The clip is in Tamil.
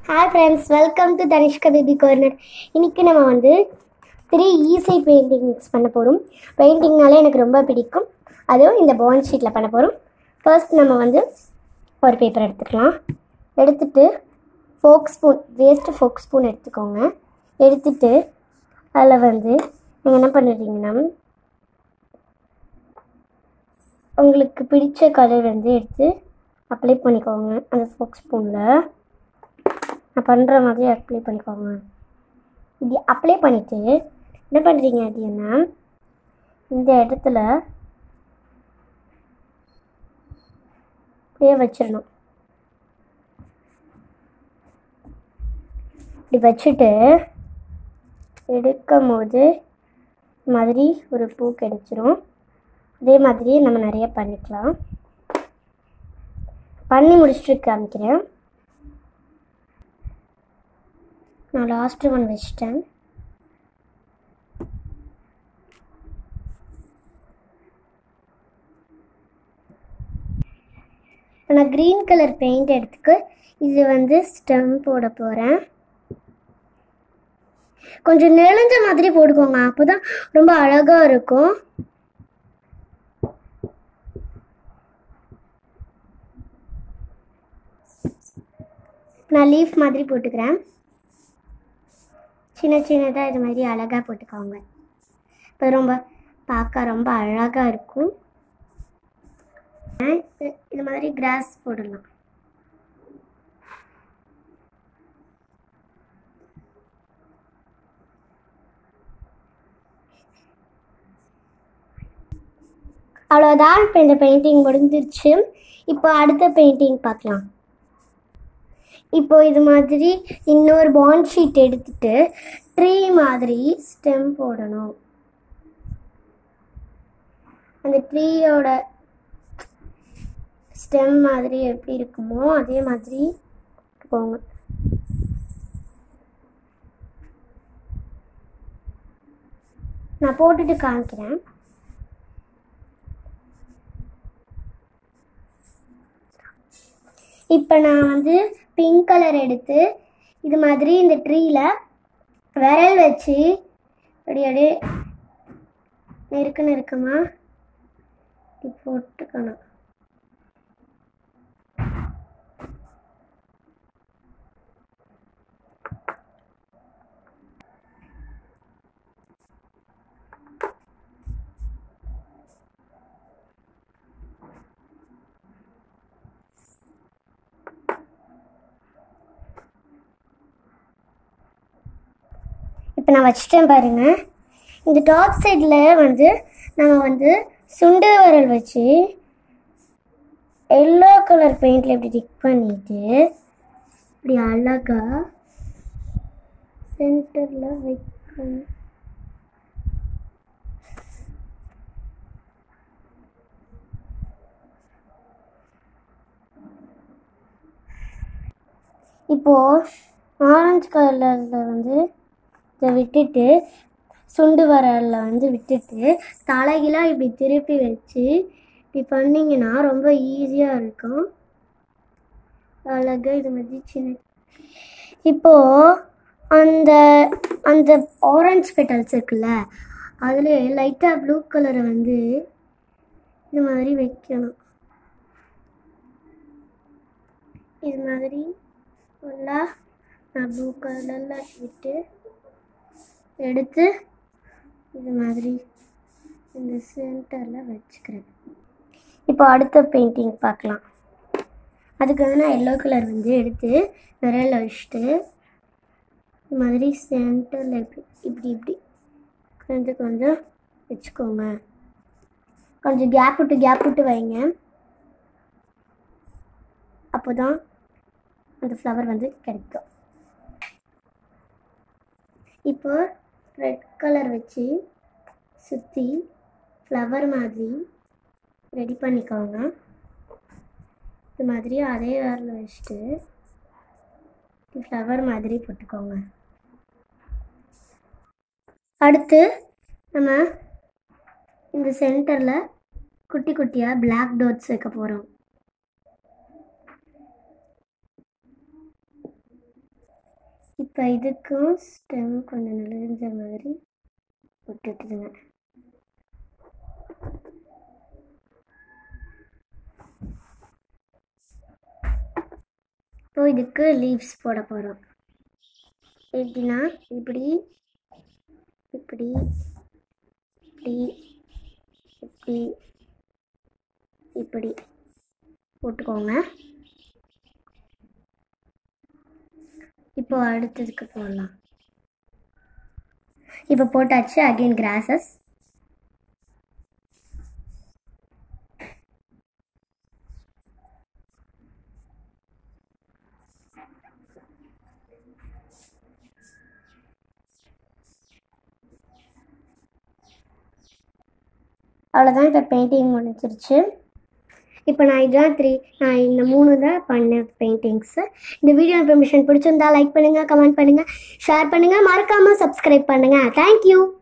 hi friends welcome to Tanishka baby corner இன்னைக்கு நம்ம வந்து த்ரீ ஈஸி பெயிண்டிங்ஸ் பண்ண போகிறோம் பெயிண்டிங்னாலே எனக்கு ரொம்ப பிடிக்கும் அதுவும் இந்த பாண்ட் ஷீட்டில் பண்ண போகிறோம் ஃபர்ஸ்ட் நம்ம வந்து ஒரு பேப்பர் எடுத்துக்கலாம் எடுத்துட்டு fork spoon waste fork spoon எடுத்துக்கோங்க எடுத்துட்டு அதில் வந்து நீங்கள் என்ன பண்ணுறீங்கன்னா உங்களுக்கு பிடிச்ச கலர் வந்து எடுத்து அப்ளை பண்ணிக்கோங்க அந்த ஃபோக் ஸ்பூனில் நான் பண்ணுற மாதிரி அப்ளை பண்ணிக்கோங்க இப்படி அப்ளை பண்ணிவிட்டு என்ன பண்ணுறீங்க அப்படின்னா இந்த இடத்துல அப்படியே வச்சிடணும் இப்படி வச்சுட்டு எடுக்கும் போது இந்த மாதிரி ஒரு பூ கிடைச்சிரும் அதே மாதிரி நம்ம நிறைய பண்ணிக்கலாம் பண்ணி முடிச்சுட்டு காமிக்கிறேன் நான் லாஸ்ட்டு ஒன் வச்சிட்டேன் இப்போ நான் க்ரீன் கலர் பெயிண்ட் எடுத்துக்கு இது வந்து ஸ்டெம் போட போகிறேன் கொஞ்சம் நெளிஞ்ச மாதிரி போட்டுக்கோங்க அப்போ தான் ரொம்ப அழகாக இருக்கும் நான் லீஃப் மாதிரி போட்டுக்கிறேன் சின்ன சின்னதாக இது மாதிரி அழகாக போட்டுக்கோங்க இப்போ ரொம்ப பார்க்க ரொம்ப அழகாக இருக்கும் இது- இது மாதிரி கிராஸ் போடலாம் அவ்வளோதான் இப்போ இந்த பெயிண்டிங் முடிஞ்சிருச்சு இப்போ அடுத்த பெயிண்டிங் பார்க்கலாம் இப்போ இது மாதிரி இன்னொரு பாண்ட் ஷீட் எடுத்துட்டு ட்ரீ மாதிரி ஸ்டெம் போடணும் அந்த ட்ரீயோட ஸ்டெம் மாதிரி எப்படி இருக்குமோ அதே மாதிரி போங்க நான் போட்டுட்டு காமிக்கிறேன் இப்போ நான் வந்து பிங்க் கலர் எடுத்து இது மாதிரி இந்த ட்ரீல விரல் வச்சு அப்படி அப்படியே நெருக்க நெருக்கமா இப்படி போட்டுக்கணும் இப்போ நான் வச்சிட்டேன் பாருங்க இந்த டாப் சைடில் வந்து நம்ம வந்து சுண்டு விரல் வச்சு எல்லோ கலர் பெயிண்டில் இப்படி டிக் பண்ணிட்டு இப்படி அழகா சென்டரில் வைக்கணும் இப்போது ஆரஞ்சு கலரில் வந்து இதை விட்டுட்டு சுண்டு வரலில் வந்து விட்டுட்டு தலைகீழாக இப்படி திருப்பி வச்சு இப்படி பண்ணிங்கன்னா ரொம்ப ஈஸியாக இருக்கும் அழகாக இது மாதிரி சின்ன இப்போது அந்த அந்த ஆரஞ்சு பெட்டல்ஸ் இருக்குல்ல அதில் லைட்டாக ப்ளூ கலரை வந்து இது மாதிரி வைக்கணும் இது மாதிரி ஃபுல்லாக நான் ப்ளூ கலரில் விட்டு எடுத்து இது மாதிரி இந்த சென்டரில் வச்சுக்கிறேன் இப்போ அடுத்த பெயிண்டிங் பார்க்கலாம் அதுக்கு வந்து நான் எல்லோ கலர் வந்து எடுத்து விரலில் வச்சுட்டு இது மாதிரி சென்டரில் இப்படி இப்படி இப்படி கொஞ்சம் கொஞ்சம் வச்சுக்கோங்க கொஞ்சம் கேப் விட்டு கேப் விட்டு வைங்க அப்போ தான் அந்த ஃப்ளவர் வந்து கிடைக்கும் இப்போ ரெட் கலர் வச்சு சுற்றி ஃப்ளவர் மாதிரி ரெடி பண்ணிக்கோங்க இது மாதிரி அதே வேரில் வச்சுட்டு ஃப்ளவர் மாதிரி போட்டுக்கோங்க அடுத்து நம்ம இந்த சென்டரில் குட்டி குட்டியாக Black dots வைக்க போகிறோம் இப்போ இதுக்கும் ஸ்டெம் கொஞ்சம் நெளிஞ்ச மாதிரி விட்டுட்டுதுங்க இப்போ இதுக்கு லீவ்ஸ் போட போகிறோம் எப்படின்னா இப்படி இப்படி இப்படி இப்படி இப்படி போட்டுக்கோங்க இப்போ அடுத்ததுக்கு போடலாம் இப்போ போட்டாச்சு அகைன் கிராசஸ் அவ்வளோதான் இப்போ பெயிண்டிங் முடிஞ்சிருச்சு இப்போ நான் இதுதான் த்ரீ நான் இந்த மூணு தான் பண்ண பெயிண்டிங்ஸு இந்த வீடியோ இன்ஃபர்மேஷன் பிடிச்சிருந்தா லைக் பண்ணுங்கள் கமெண்ட் பண்ணுங்கள் ஷேர் பண்ணுங்கள் மறக்காமல் சப்ஸ்கிரைப் பண்ணுங்கள் தேங்க்யூ